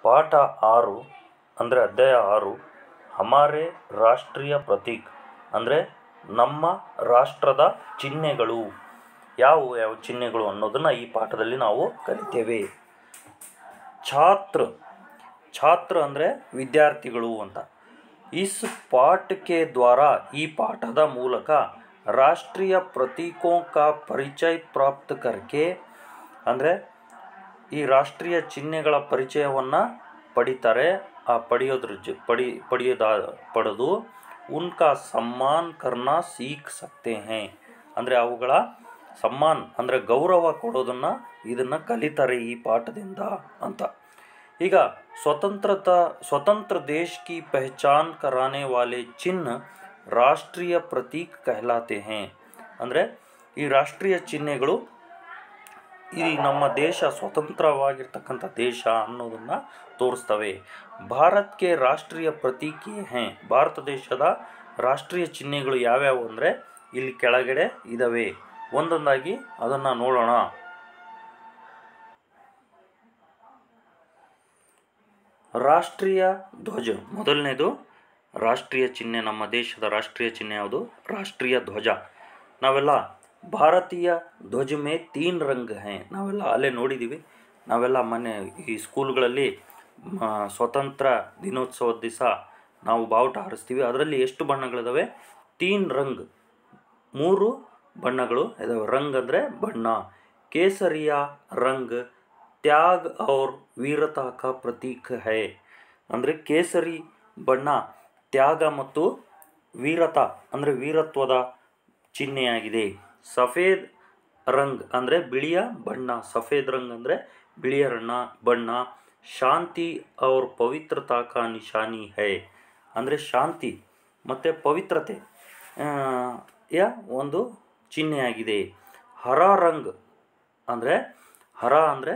ಪಾಠ ಆರು ಅಂದರೆ ಅಧ್ಯಾಯ ಆರು ಹಮಾರೆ ರಾಷ್ಟ್ರೀಯ ಪ್ರತೀಕ್ ಅಂದರೆ ನಮ್ಮ ರಾಷ್ಟ್ರದ ಚಿಹ್ನೆಗಳು ಯಾವುವು ಯಾವ ಚಿಹ್ನೆಗಳು ಅನ್ನೋದನ್ನು ಈ ಪಾಠದಲ್ಲಿ ನಾವು ಕಲಿತೇವೆ ಛಾತ್ರ ಛಾತ್ರ ಅಂದರೆ ವಿದ್ಯಾರ್ಥಿಗಳು ಅಂತ इस पाठ के द्वारा ಈ ಪಾಠದ ಮೂಲಕ ರಾಷ್ಟ್ರೀಯ ಪ್ರತೀಕೋं का ಪರಿಚಯ ಪ್ರಾಪ್ತ करके ಅಂದರೆ ಈ ರಾಷ್ಟ್ರೀಯ ಚಿಹ್ನೆಗಳ ಪರಿಚಯವನ್ನು ಪಡಿತಾರೆ ಆ ಪಡೆಯೋದ್ರ ಜ ಪಡಿ ಪಡೆಯೋದ ಪಡೆದು ಉನ್ಕಾ ಸಮ್ಮಾನ್ ಕರ್ನಾ ಸೀಖ್ ಸಕ್ತೆ ಹೇ ಅಂದರೆ ಅವುಗಳ ಸಮ್ಮಾನ್ ಅಂದರೆ ಗೌರವ ಕೊಡೋದನ್ನು ಇದನ್ನು ಕಲಿತಾರೆ ಈ ಪಾಠದಿಂದ ಅಂತ ಈಗ स्वतंत्रता स्वतंत्र देश की पहचान कराने वाले चिन्ह ರಾಷ್ಟ್ರೀಯ ಪ್ರತೀಕ್ कहलाते हैं ಅಂದರೆ ಈ ರಾಷ್ಟ್ರೀಯ ಚಿಹ್ನೆಗಳು ಈ ನಮ್ಮ ದೇಶ ಸ್ವತಂತ್ರವಾಗಿರ್ತಕ್ಕಂಥ ದೇಶ ಅನ್ನೋದನ್ನು ತೋರಿಸ್ತವೆ ಭಾರತ್ಗೆ ರಾಷ್ಟ್ರೀಯ ಪ್ರತೀಕಿ ಹೇ ಭಾರತ ದೇಶದ ರಾಷ್ಟ್ರೀಯ ಚಿಹ್ನೆಗಳು ಯಾವ್ಯಾವು ಅಂದರೆ ಇಲ್ಲಿ ಕೆಳಗಡೆ ಇದ್ದಾವೆ ಒಂದೊಂದಾಗಿ ಅದನ್ನು ನೋಡೋಣ ರಾಷ್ಟ್ರೀಯ ಧ್ವಜ ಮೊದಲನೇದು ರಾಷ್ಟ್ರೀಯ ಚಿಹ್ನೆ ನಮ್ಮ ದೇಶದ ರಾಷ್ಟ್ರೀಯ ಚಿಹ್ನೆ ಯಾವುದು ರಾಷ್ಟ್ರೀಯ ಧ್ವಜ ನಾವೆಲ್ಲ ಭಾರತೀಯ ಧ್ವಜ ಮೇ ತೀನ್ ರಂಗ್ ಹೇ ನಾವೆಲ್ಲ ಅಲ್ಲೇ ನೋಡಿದ್ದೀವಿ ನಾವೆಲ್ಲ ಮೊನ್ನೆ ಈ ಸ್ಕೂಲ್ಗಳಲ್ಲಿ ಮ, ಸ್ವತಂತ್ರ ದಿನೋತ್ಸವದ ದಿವಸ ನಾವು ಬಾವುಟ ಹಾರಿಸ್ತೀವಿ ಅದರಲ್ಲಿ ಎಷ್ಟು ಬಣ್ಣಗಳಿದಾವೆ ತೀನ್ ರಂಗ್ ಮೂರು ಬಣ್ಣಗಳು ಇದಾವೆ ರಂಗ್ ಅಂದರೆ ಬಣ್ಣ ಕೇಸರಿಯ ರಂಗ್ ತ್ಯಾಗ್ ಔರ್ ವೀರತಾ ಕಾ ಪ್ರತೀಕ್ ಹೈ ಅಂದರೆ ಕೇಸರಿ ಬಣ್ಣ ತ್ಯಾಗ ಮತ್ತು ವೀರತಾ ಅಂದರೆ ವೀರತ್ವದ ಚಿಹ್ನೆಯಾಗಿದೆ ಸಫೇದ್ ರಂಗ್ ಅಂದರೆ ಬಿಳಿಯ ಬಣ್ಣ ಸಫೇದ್ ರಂಗ್ ಅಂದರೆ ಬಿಳಿಯ ಬಣ್ಣ ಬಣ್ಣ ಶಾಂತಿ ಔರ್ ಪವಿತ್ರತಾ ಕಾ ನಿಶಾನಿ ಹೈ ಅಂದರೆ ಶಾಂತಿ ಮತ್ತು ಪವಿತ್ರತೆ ಆ, ಯ ಒಂದು ಚಿಹ್ನೆಯಾಗಿದೆ ಹರ ರಂಗ್ ಅಂದರೆ ಹರ ಅಂದರೆ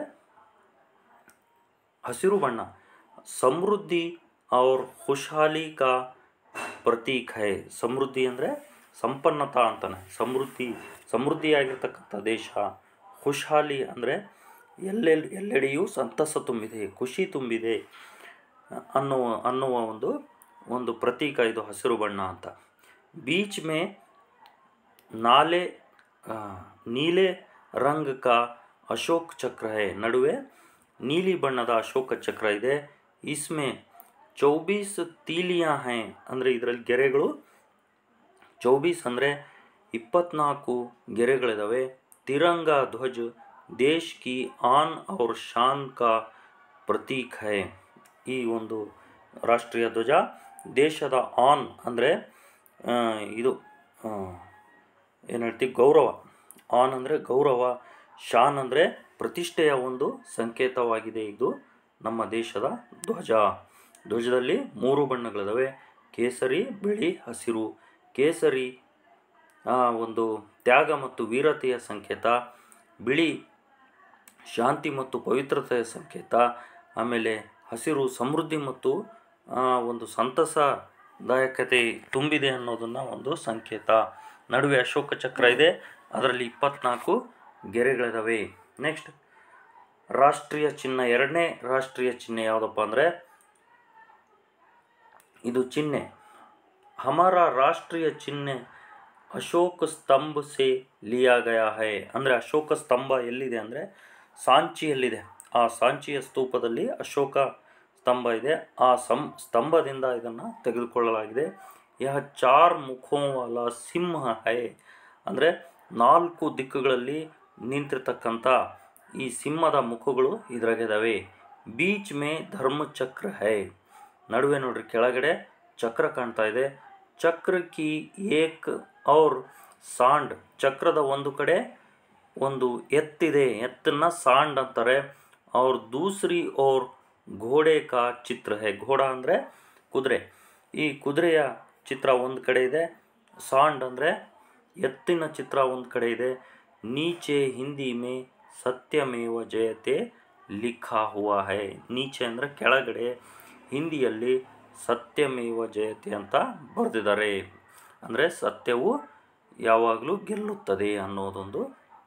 ಹಸಿರು ಬಣ್ಣ ಸಮೃದ್ಧಿ ಔರ್ ಖುಷಹಾಲಿ ಕಾ ಪ್ರತೀಕ್ ಹೈ ಸಮೃದ್ಧಿ ಅಂದರೆ ಸಂಪನ್ನತಾ ಅಂತಾನೆ ಸಮೃದ್ಧಿ ಸಮೃದ್ಧಿಯಾಗಿರ್ತಕ್ಕಂಥ ದೇಶ ಖುಷಹಾಲಿ ಅಂದರೆ ಎಲ್ಲೆಲ್ ಎಲ್ಲೆಡೆಯೂ ಸಂತಸ ತುಂಬಿದೆ ಖುಷಿ ತುಂಬಿದೆ ಅನ್ನುವ ಅನ್ನುವ ಒಂದು ಒಂದು ಪ್ರತೀಕ ಇದು ಹಸಿರು ಬಣ್ಣ ಅಂತ ಬೀಚ್ ಮೇ ನಾಲೆ ಆ, ನೀಲೆ ರಂಗ್ ಕಾ ಅಶೋಕ್ ಚಕ್ರ ಹೈ ನಡುವೆ ನೀಲಿ ಬಣ್ಣದ ಅಶೋಕ ಚಕ್ರ ಇದೆ ಇಸ್ಮೆ ಚೌಬೀಸ್ ತೀಲಿಯಾ ಹೈ ಅಂದರೆ ಇದರಲ್ಲಿ ಗೆರೆಗಳು ಚೌಬೀಸ್ ಅಂದರೆ ಇಪ್ಪತ್ನಾಲ್ಕು ಗೆರೆಗಳಿದಾವೆ ತಿರಂಗ ಧ್ವಜ ದೇಶ್ ಕಿ ಆನ್ ಔರ್ ಶಾನ್ ಕಾ ಪ್ರತೀಕ್ ಹೈ ಈ ಒಂದು ರಾಷ್ಟ್ರೀಯ ಧ್ವಜ ದೇಶದ ಆನ್ ಅಂದರೆ ಇದು ಏನು ಹೇಳ್ತೀವಿ ಗೌರವ ಆನ್ ಅಂದರೆ ಗೌರವ ಶಾನ್ ಅಂದರೆ ಪ್ರತಿಷ್ಠೆಯ ಒಂದು ಸಂಕೇತವಾಗಿದೆ ಇದು ನಮ್ಮ ದೇಶದ ಧ್ವಜ ಧ್ವಜದಲ್ಲಿ ಮೂರು ಬಣ್ಣಗಳಿದಾವೆ ಕೇಸರಿ ಬಿಳಿ ಹಸಿರು ಕೇಸರಿ ಆ, ಒಂದು ತ್ಯಾಗ ಮತ್ತು ವೀರತೆಯ ಸಂಕೇತ ಬಿಳಿ ಶಾಂತಿ ಮತ್ತು ಪವಿತ್ರತೆಯ ಸಂಕೇತ ಆಮೇಲೆ ಹಸಿರು ಸಮೃದ್ಧಿ ಮತ್ತು ಆ, ಒಂದು ಸಂತಸದಾಯಕತೆ ತುಂಬಿದೆ ಅನ್ನೋದನ್ನು ಒಂದು ಸಂಕೇತ ನಡುವೆ ಅಶೋಕ ಚಕ್ರ ಇದೆ ಅದರಲ್ಲಿ ಇಪ್ಪತ್ನಾಲ್ಕು ಗೆರೆಗಳಿದಾವೆ ನೆಕ್ಸ್ಟ್ ರಾಷ್ಟ್ರೀಯ ಚಿಹ್ನೆ ಎರಡನೇ ರಾಷ್ಟ್ರೀಯ ಚಿಹ್ನೆ ಯಾವುದಪ್ಪ ಅಂದರೆ ಇದು ಚಿಹ್ನೆ ಹಮಾರ ರಾಷ್ಟ್ರೀಯ ಚಿಹ್ನೆ ಅಶೋಕ ಸ್ತಂಭ ಸೆ ಲಿಯಾ ಗಯಾ ಹೈ ಅಂದರೆ ಅಶೋಕ ಸ್ತಂಭ ಎಲ್ಲಿದೆ ಅಂದರೆ ಸಾಂಚಿಯಲ್ಲಿದೆ ಆ ಸಾಂಚಿಯ ಸ್ತೂಪದಲ್ಲಿ ಅಶೋಕ ಸ್ತಂಭ ಇದೆ ಆ ಸಂ ಸ್ತಂಭದಿಂದ ಇದನ್ನು ತೆಗೆದುಕೊಳ್ಳಲಾಗಿದೆ ಯಹ ಚಾರ್ ಮುಖೋ ವಾಲ ಸಿಂಹ ಹೈ ಅಂದರೆ ನಾಲ್ಕು ದಿಕ್ಕುಗಳಲ್ಲಿ ನಿಂತಿರ್ತಕ್ಕಂಥ ಈ ಸಿಂಹದ ಮುಖಗಳು ಇದ್ರಾಗಿದ್ದಾವೆ ಬೀಚ್ ಮೇ ಧರ್ಮಚಕ್ರ ಹೈ ನಡುವೆ ನೋಡ್ರಿ ಕೆಳಗಡೆ ಚಕ್ರ ಕಾಣ್ತಾ ಇದೆ ಚಕ್ರ ಕಿ ಏಕ್ ಔರ್ ಸಾಂಡ್ ಚಕ್ರದ ಒಂದು ಕಡೆ ಒಂದು ಎತ್ತಿದೆ ಎತ್ತನ್ನ ಸಾಂಡ್ ಅಂತಾರೆ ಅವ್ರ ದೂಸರಿ ಅವ್ರ ಘೋಡೆ ಕಾ ಚಿತ್ರ ಹೇ ಘೋಡ ಅಂದರೆ ಕುದುರೆ ಈ ಕುದುರೆಯ ಚಿತ್ರ ಒಂದು ಕಡೆ ಇದೆ ಸಾಂಡ್ ಅಂದರೆ ಎತ್ತಿನ ಚಿತ್ರ ಒಂದು ಕಡೆ ಇದೆ ನೀಚೆ ಹಿಂದಿ ಮೇ ಸತ್ಯಮೇವ ಜಯತೆ ಲಿಖಾ ಹುವಾ ಹೈ ನೀಚೆ ಅಂದರೆ ಕೆಳಗಡೆ ಹಿಂದಿಯಲ್ಲಿ ಸತ್ಯಮೇವ ಜಯತೆ ಅಂತ ಬರೆದಿದ್ದಾರೆ ಅಂದರೆ ಸತ್ಯವು ಯಾವಾಗಲೂ ಗೆಲ್ಲುತ್ತದೆ ಅನ್ನೋದೊಂದು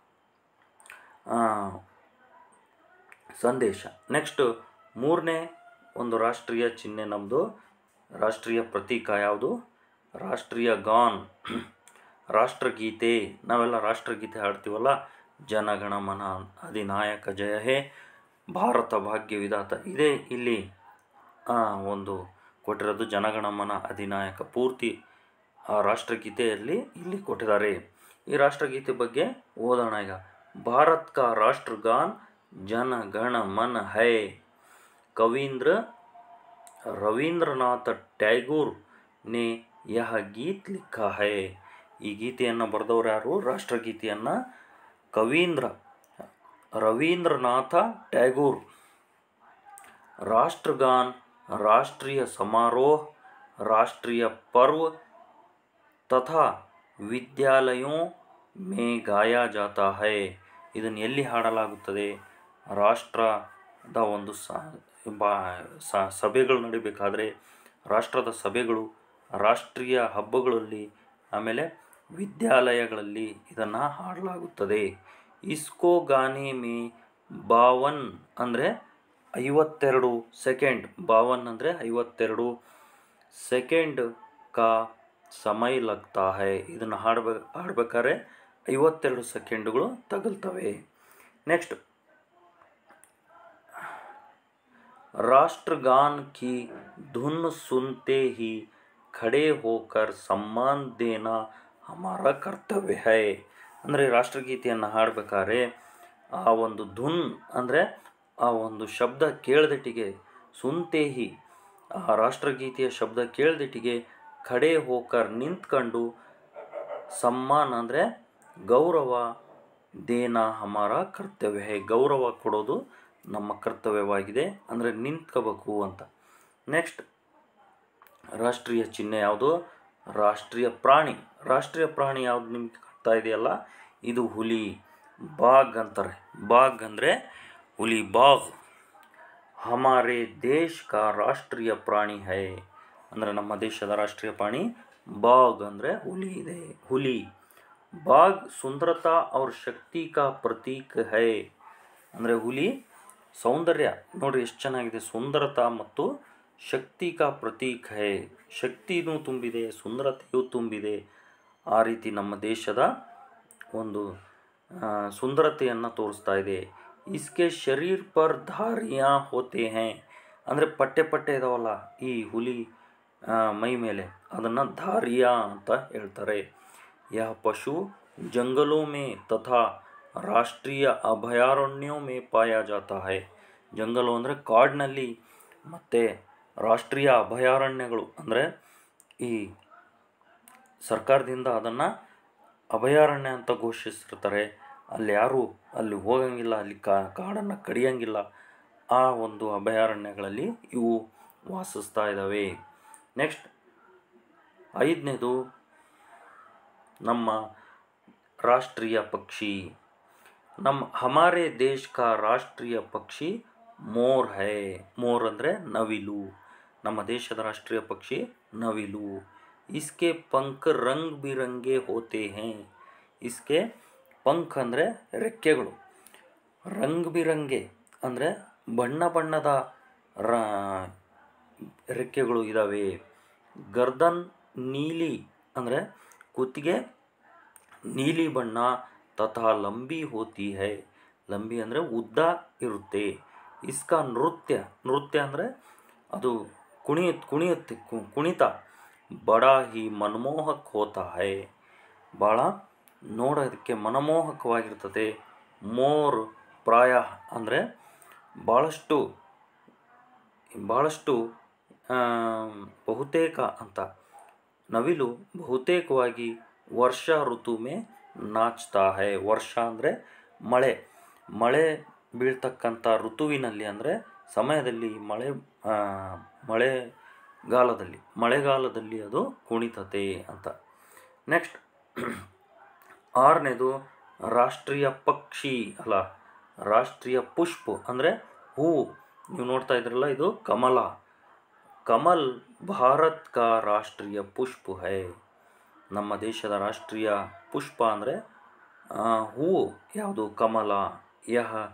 ಆ, ಸಂದೇಶ ನೆಕ್ಸ್ಟ್ ಮೂರನೇ ಒಂದು ರಾಷ್ಟ್ರೀಯ ಚಿಹ್ನೆ ನಮ್ಮದು ರಾಷ್ಟ್ರೀಯ ಪ್ರತೀಕ ಯಾವುದು ರಾಷ್ಟ್ರೀಯ ಗಾನ್ ರಾಷ್ಟ್ರಗೀತೆ ನಾವೆಲ್ಲ ರಾಷ್ಟ್ರಗೀತೆ ಹಾಡ್ತೀವಲ್ಲ ಜನಗಣಮನ ಅಧಿನಾಯಕ ಜಯ ಹೇ ಭಾರತ ಭಾಗ್ಯ ವಿಧಾತ ಇದೇ ಇಲ್ಲಿ ಆ, ಒಂದು ಕೊಟ್ಟಿರೋದು ಜನಗಣಮನ ಅಧಿನಾಯಕ ಪೂರ್ತಿ ಆ ರಾಷ್ಟ್ರಗೀತೆಯಲ್ಲಿ ಇಲ್ಲಿ ಕೊಟ್ಟಿದ್ದಾರೆ ಈ ರಾಷ್ಟ್ರಗೀತೆ ಬಗ್ಗೆ ಓದೋಣ ಈಗ ಭಾರತ್ ಕಾ ರಾಷ್ಟ್ರಗಾನ್ ಜನ ಗಣ ಮನ ಹೈ ಕವೀಂದ್ರ ರವೀಂದ್ರನಾಥ ಟ್ಯಾಗೂರ್ ನೆ ಯಹ ಗೀತ್ ಲಿಖಾ ಹೈ ಈ ಗೀತೆಯನ್ನು ಬರೆದವರು ಯಾರು ರಾಷ್ಟ್ರಗೀತೆಯನ್ನು ಕವೀಂದ್ರ ರವೀಂದ್ರನಾಥ ಟ್ಯಾಗೂರ್ राष्ट्रगान राष्ट्रीय समारोह राष्ट्रीय पर्व तथा ವಿದ್ಯಾಲಯೋं में गाया जाता है ಇದನ್ನು ಎಲ್ಲಿ ಹಾಡಲಾಗುತ್ತದೆ ರಾಷ್ಟ್ರದ ಒಂದು ಸ ಬಾ ಸ- ಸಭೆಗಳು ನಡಿಬೇಕಾದ್ರೆ ರಾಷ್ಟ್ರದ ಸಭೆಗಳು ರಾಷ್ಟ್ರೀಯ ಹಬ್ಬಗಳಲ್ಲಿ ಆಮೇಲೆ ವಿದ್ಯಾಲಯಗಳಲ್ಲಿ ಇದನ್ನು ಹಾಡಲಾಗುತ್ತದೆ ಇಸ್ಕೋ ಗಾನೆ ಮೇ ಬಾವನ್ ಅಂದರೆ ಐವತ್ತೆರಡು ಸೆಕೆಂಡ್ ಬಾವನ್ ಅಂದರೆ ಐವತ್ತೆರಡು ಸೆಕೆಂಡ್ ಕಾ ಸಮಯ ಲಗ್ತಾ ಹೈ ಇದನ್ನು ಹಾಡ್ಬೇ ಹಾಡ್ಬೇಕಾದ್ರೆ ಐವತ್ತೆರಡು ಸೆಕೆಂಡುಗಳು ತಗಲ್ತವೆ ನೆಕ್ಸ್ಟ್ राष्ट्रगान की धुन सुनते ही खड़े होकर सम्मान देना हमारा ಕರ್ತವ್ಯ है ಅಂದರೆ ರಾಷ್ಟ್ರಗೀತೆಯನ್ನು ಹಾಡಬೇಕಾದ್ರೆ ಆ ಒಂದು ಧುನ್ ಅಂದರೆ ಆ ಒಂದು ಶಬ್ದ ಕೇಳ್ದಟ್ಟಿಗೆ ಸುನ್ತೇಹಿ ಆ ರಾಷ್ಟ್ರಗೀತೆಯ ಶಬ್ದ ಕೇಳ್ದಟ್ಟಿಗೆ ಖಡೆ ಹೋಕರ್ ನಿಂತ್ಕೊಂಡು ಸಮ್ಮಾನ ಅಂದರೆ ಗೌರವ ದೇನ ಹಮಾರ ಕರ್ತವ್ಯ ಹೇ ಗೌರವ ಕೊಡೋದು ನಮ್ಮ ಕರ್ತವ್ಯವಾಗಿದೆ ಅಂದರೆ ನಿಂತ್ಕೋಬೇಕು ಅಂತ ನೆಕ್ಸ್ಟ್ ರಾಷ್ಟ್ರೀಯ ಚಿಹ್ನೆ ಯಾವುದು ರಾಷ್ಟ್ರೀಯ ಪ್ರಾಣಿ ರಾಷ್ಟ್ರೀಯ ಪ್ರಾಣಿ ಯಾವುದು ನಿಮ್ಗೆ ಕಾಣ್ತಾ ಇದೆಯಲ್ಲ ಇದು ಹುಲಿ ಬಾಗ್ ಅಂತಾರೆ ಬಾಗ್ ಅಂದರೆ ಹುಲಿ ಬಾಗ್ ಹಮಾರೆ ದೇಶ್ ಕಾ ರಾಷ್ಟ್ರೀಯ ಪ್ರಾಣಿ ಹೈ ಅಂದರೆ ನಮ್ಮ ದೇಶದ ರಾಷ್ಟ್ರೀಯ ಪ್ರಾಣಿ ಬಾಗ್ ಅಂದರೆ ಹುಲಿ ಇದೆ ಹುಲಿ ಬಾಗ್ ಸುಂದರತಾ ಅವ್ರ ಶಕ್ತಿ ಕಾ ಪ್ರತೀಕ್ ಹೈ ಅಂದರೆ ಹುಲಿ ಸೌಂದರ್ಯ ನೋಡ್ರಿ ಎಷ್ಟು ಚೆನ್ನಾಗಿದೆ ಸುಂದರತಾ ಮತ್ತು ಶಕ್ತಿ ಕಾ ಪ್ರತೀಕ್ ಹೈ ಶಕ್ತಿನೂ ತುಂಬಿದೆ ಸುಂದರತೆಯೂ ತುಂಬಿದೆ ಆ ರೀತಿ ನಮ್ಮ ದೇಶದ ಒಂದು ಆ, ಸುಂದರತೆಯನ್ನು ತೋರಿಸ್ತಾ ಇದೆ ಇಸ್ಕೆ ಶರೀರ್ ಪರ್ ಧಾರಿಯಾ ಹೋತೆ ಹೈ ಅಂದರೆ ಪಟ್ಟೆ ಪಟ್ಟೆ ಇದಾವಲ್ಲ ಈ ಹುಲಿ ಆ, ಮೈ ಮೇಲೆ ಅದನ್ನು ಧಾರಿಯಾ ಅಂತ ಹೇಳ್ತಾರೆ यह पशु जंगलों में तथा ರಾಷ್ಟ್ರೀಯ ಅಭಯಾರಣ್ಯೋ ಮೇ ಪಾಯ ಜಾತಾ ಹೈ ಜಂಗಲು ಅಂದರೆ ಕಾಡಿನಲ್ಲಿ ಮತ್ತು ರಾಷ್ಟ್ರೀಯ ಅಭಯಾರಣ್ಯಗಳು ಅಂದರೆ ಈ ಸರ್ಕಾರದಿಂದ ಅದನ್ನು ಅಭಯಾರಣ್ಯ ಅಂತ ಘೋಷಿಸಿರ್ತಾರೆ ಅಲ್ಲಿ ಯಾರೂ ಅಲ್ಲಿ ಹೋಗಂಗಿಲ್ಲ ಅಲ್ಲಿ ಕಾ ಕಾಡನ್ನು ಕಡಿಯಂಗಿಲ್ಲ ಆ ಒಂದು ಅಭಯಾರಣ್ಯಗಳಲ್ಲಿ ಇವು ವಾಸಿಸ್ತಾ ಇದ್ದಾವೆ ನೆಕ್ಸ್ಟ್ ಐದನೇದು ನಮ್ಮ ರಾಷ್ಟ್ರೀಯ ಪಕ್ಷಿ ನಮ್ಮ ಹಮಾರೆ ದೇಶ್ ಕಾ ರಾಷ್ಟ್ರೀಯ ಪಕ್ಷಿ ಮೋರ್ ಹೈ ಮೋರ್ ಅಂದರೆ ನವಿಲು ನಮ್ಮ ದೇಶದ ರಾಷ್ಟ್ರೀಯ ಪಕ್ಷಿ ನವಿಲು ಇಸ್ಕೆ ಪಂಖ ರಂಗ್ ಬಿರಂಗೆ ಹೋತೆ ಹೈ ಇಸ್ಕೆ ಪಂಖ್ ಅಂದರೆ ರೆಕ್ಕೆಗಳು ರಂಗ್ ಬಿರಂಗೆ ಅಂದರೆ ಬಣ್ಣ ಬಣ್ಣದ ರ ರೆಕ್ಕೆಗಳು ಇದ್ದಾವೆ ಗರ್ದನ್ ನೀಲಿ ಅಂದರೆ ಕುತ್ತಿಗೆ ನೀಲಿ ಬಣ್ಣ ತಥಾ ಲಂಬಿ ಹೋತಿ ಹೈ ಲಂಬಿ ಅಂದರೆ ಉದ್ದ ಇರುತ್ತೆ ಇಸ್ಕಾ ನೃತ್ಯ ನೃತ್ಯ ಅಂದರೆ ಅದು ಕುಣಿಯುತ್ತೆ ಕುಣಿಯುತ್ತೆ ಕು- ಕುಣಿತ ಬಡಾ ಹಿ ಮನಮೋಹಕ್ ಹೋತಾ ಹೈ ಭಾಳ ನೋಡೋದಕ್ಕೆ ಮನಮೋಹಕವಾಗಿರ್ತದೆ ಮೋರ್ ಪ್ರಾಯ ಅಂದರೆ ಭಾಳಷ್ಟು ಭಾಳಷ್ಟು ಆಮ್, ಬಹುತೇಕ ಅಂತ ನವಿಲು ಬಹುತೇಕವಾಗಿ ವರ್ಷ ಋತು ಮೇ ನಾಚ್ತಾ ಹೈ ವರ್ಷ ಅಂದರೆ ಮಳೆ ಮಳೆ ಬೀಳ್ತಕ್ಕಂಥ ಋತುವಿನಲ್ಲಿ ಅಂದರೆ ಸಮಯದಲ್ಲಿ ಮಳೆ ಆ, ಮಳೆಗಾಲದಲ್ಲಿ ಮಳೆಗಾಲದಲ್ಲಿ ಅದು ಕುಣಿತತೆ ಅಂತ ನೆಕ್ಸ್ಟ್ ಆರನೇದು ರಾಷ್ಟ್ರೀಯ ಪಕ್ಷಿ ಅಲ್ಲ ರಾಷ್ಟ್ರೀಯ ಪುಷ್ಪ ಅಂದರೆ ಹೂವು ನೀವು ನೋಡ್ತಾ ಇದ್ರಲ್ಲ ಇದು ಕಮಲ ಕಮಲ್ ಭಾರತ್ ಕಾ ರಾಷ್ಟ್ರೀಯ ಪುಷ್ಪ ಹೈ ನಮ್ಮ ದೇಶದ ರಾಷ್ಟ್ರೀಯ ಪುಷ್ಪ ಅಂದರೆ ಹೂವು ಯಾವುದು ಕಮಲ ಯಹ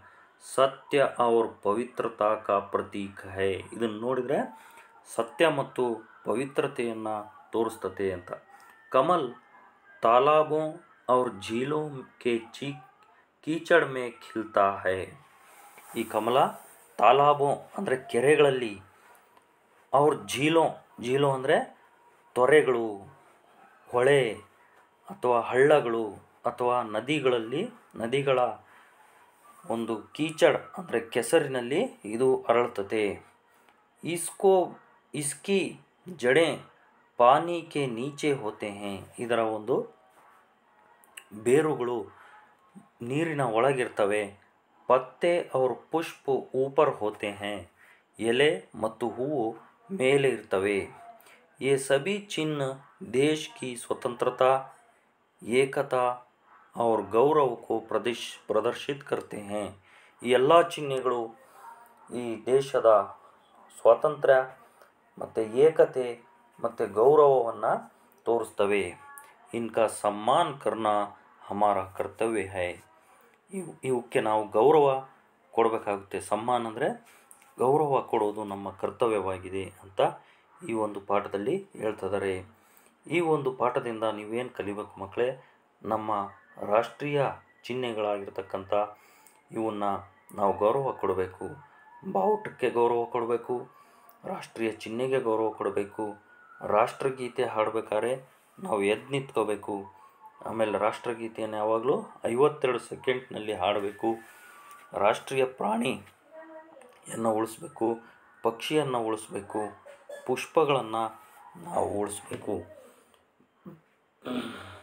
ಸತ್ಯ और ಪವಿತ್ರತಾ का ಪ್ರತೀಕ है ಇದನ್ನು ನೋಡಿದರೆ ಸತ್ಯ ಮತ್ತು ಪವಿತ್ರತೆಯನ್ನು ತೋರಿಸ್ತತೆ ಅಂತ ಕಮಲ್ तालाबों और झीलों के ची कीचड़ में खिलता है ಈ ಕಮಲ ತಾಲಾಬೋ ಅಂದರೆ ಕೆರೆಗಳಲ್ಲಿ ಅವ್ರ ಝೀಲೋ ಝೀಲೋ ಅಂದರೆ ತೊರೆಗಳು ಹೊಳೆ ಅಥವಾ ಹಳ್ಳಗಳು ಅಥವಾ ನದಿಗಳಲ್ಲಿ ನದಿಗಳ ಒಂದು ಕೀಚಡ್ ಅಂದರೆ ಕೆಸರಿನಲ್ಲಿ ಇದು ಅರಳುತ್ತದೆ ಇಸ್ಕೋ ಇಸ್ಕಿ ಜಡೆ ಪಾನಿಕೆ ನೀಚೆ ಹೋತೆ ಹೇ ಇದರ ಒಂದು ಬೇರುಗಳು ನೀರಿನ ಒಳಗಿರ್ತವೆ ಪತ್ತೆ ಅವ್ರ ಪುಷ್ಪ ಊಪರ್ ಹೋತೆ ಹೇ ಎಲೆ ಮತ್ತು ಹೂವು ಮೇಲೆ ಇರ್ತವೆ ये सभी चिन्ह देश की स्वतंत्रता ಏಕತಾ और ಗೌರವ को ಪ್ರದೇಶ್ ಪ್ರದರ್ಶಿत करते हैं ಈ ಎಲ್ಲ ಚಿಹ್ನೆಗಳು ಈ ದೇಶದ ಸ್ವಾತಂತ್ರ್ಯ ಮತ್ತು ಏಕತೆ ಮತ್ತು ಗೌರವವನ್ನು ತೋರಿಸ್ತವೆ ಇನ್ಕಾ ಸಮ್ಮಾನ್ ಕರ್ನ ಹಮಾರ ಕರ್ತವ್ಯ ಹೈ ಇವು ಇವಕ್ಕೆ ನಾವು ಗೌರವ ಕೊಡಬೇಕಾಗುತ್ತೆ ಸಮ್ಮಾನ್ ಅಂದರೆ ಗೌರವ ಕೊಡೋದು ನಮ್ಮ ಕರ್ತವ್ಯವಾಗಿದೆ ಅಂತ ಈ ಒಂದು ಪಾಠದಲ್ಲಿ ಹೇಳ್ತಿದ್ದಾರೆ ಈ ಒಂದು ಪಾಠದಿಂದ ನೀವೇನು ಕಲಿಬೇಕು ಮಕ್ಕಳೇ ನಮ್ಮ ರಾಷ್ಟ್ರೀಯ ಚಿಹ್ನೆಗಳಾಗಿರ್ತಕ್ಕಂಥ ಇವನ್ನ ನಾವು ಗೌರವ ಕೊಡಬೇಕು ಬಾವುಟಕ್ಕೆ ಗೌರವ ಕೊಡಬೇಕು ರಾಷ್ಟ್ರೀಯ ಚಿಹ್ನೆಗೆ ಗೌರವ ಕೊಡಬೇಕು ರಾಷ್ಟ್ರಗೀತೆ ಹಾಡಬೇಕಾದ್ರೆ ನಾವು ಎದ್ದು ನಿಂತ್ಕೋಬೇಕು ಆಮೇಲೆ ರಾಷ್ಟ್ರಗೀತೆಯನ್ನು ಯಾವಾಗಲೂ ಐವತ್ತೆರಡು ಸೆಕೆಂಡ್ನಲ್ಲಿ ಹಾಡಬೇಕು ರಾಷ್ಟ್ರೀಯ ಪ್ರಾಣಿಯನ್ನು ಉಳಿಸ್ಬೇಕು ಪಕ್ಷಿಯನ್ನು ಉಳಿಸ್ಬೇಕು ಪುಷ್ಪಗಳನ್ನು ನಾವು ಉಳಿಸ್ಬೇಕು